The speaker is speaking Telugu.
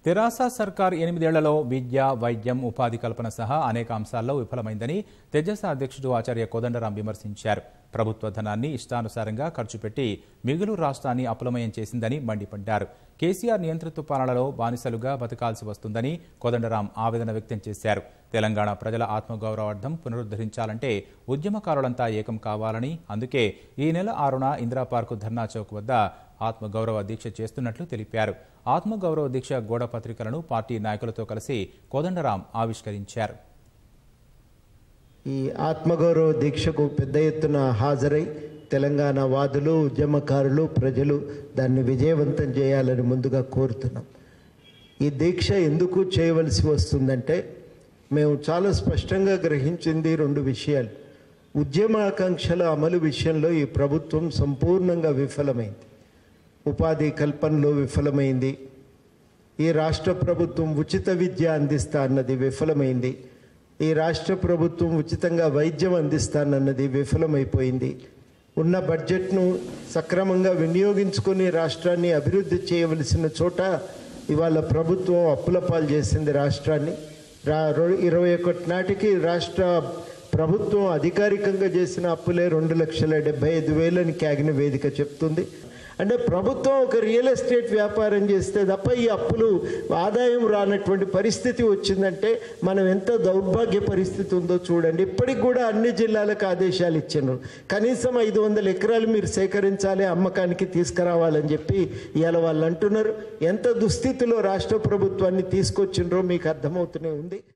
తెరాస సర్కార్ ఎనిమిదేళ్లలో విద్య వైద్యం ఉపాధి కల్పన సహా అనేక అంశాల్లో విఫలమైందని తెజస అధ్యక్షుడు ఆచార్య కోదండరాం విమర్శించారు ప్రభుత్వ ధనాన్ని ఇష్టానుసారంగా ఖర్చు పెట్టి మిగులు రాష్ట్రాన్ని అప్పులమయం చేసిందని మండిపడ్డారు కేసీఆర్ నియంతృత్వ పాలనలో బానిసలుగా బతకాల్సి వస్తుందని కోదండరాం ఆవేదన వ్యక్తం చేశారు తెలంగాణ ప్రజల ఆత్మగౌరవార్థం పునరుద్ధరించాలంటే ఉద్యమకారులంతా ఏకం కావాలని అందుకే ఈ నెల ఆరున ఇందిరా పార్కు ధర్నా చౌక్ వద్ద ఆత్మగౌరవ దీక్ష చేస్తున్నట్లు తెలిపారు ఆత్మగౌరవ దీక్ష గోడ పత్రికలను పార్టీ నాయకులతో కలిసి కోదండరాం ఆవిష్కరించారు ఈ ఆత్మగౌరవ దీక్షకు పెద్ద ఎత్తున హాజరై తెలంగాణ వాదులు ఉద్యమకారులు ప్రజలు దాన్ని విజయవంతం చేయాలని ముందుగా కోరుతున్నాం ఈ దీక్ష ఎందుకు చేయవలసి వస్తుందంటే మేము చాలా స్పష్టంగా గ్రహించింది రెండు విషయాలు ఉద్యమాకాంక్షల అమలు విషయంలో ఈ ప్రభుత్వం సంపూర్ణంగా విఫలమైంది ఉపాధి కల్పనలో విఫలమైంది ఈ రాష్ట్ర ప్రభుత్వం ఉచిత విద్య అందిస్తా అన్నది విఫలమైంది ఈ రాష్ట్ర ప్రభుత్వం ఉచితంగా వైద్యం అందిస్తానన్నది విఫలమైపోయింది ఉన్న బడ్జెట్ను సక్రమంగా వినియోగించుకొని రాష్ట్రాన్ని అభివృద్ధి చేయవలసిన చోట ఇవాళ ప్రభుత్వం అప్పుల పాలు చేసింది రాష్ట్రాన్ని రా రో- ఇరవై ఒకటి నాటికి రాష్ట్ర ప్రభుత్వం అధికారికంగా చేసిన అప్పులే రెండు లక్షల డెబ్బై ఐదు వేలని క్యాగిన వేదిక చెప్తుంది అంటే ప్రభుత్వం ఒక రియల్ ఎస్టేట్ వ్యాపారం చేస్తే తప్ప ఈ అప్పులు ఆదాయం రానటువంటి పరిస్థితి వచ్చిందంటే మనం ఎంత దౌర్భాగ్య పరిస్థితి ఉందో చూడండి ఇప్పటికి కూడా అన్ని జిల్లాలకు ఆదేశాలు ఇచ్చారు కనీసం ఐదు వందల ఎకరాలు మీరు సేకరించాలి అమ్మకానికి తీసుకురావాలని చెప్పి ఇవాళ వాళ్ళు అంటున్నారు ఎంత దుస్థితిలో రాష్ట్ర ప్రభుత్వాన్ని తీసుకొచ్చిండ్రో మీకు అర్థమవుతూనే ఉంది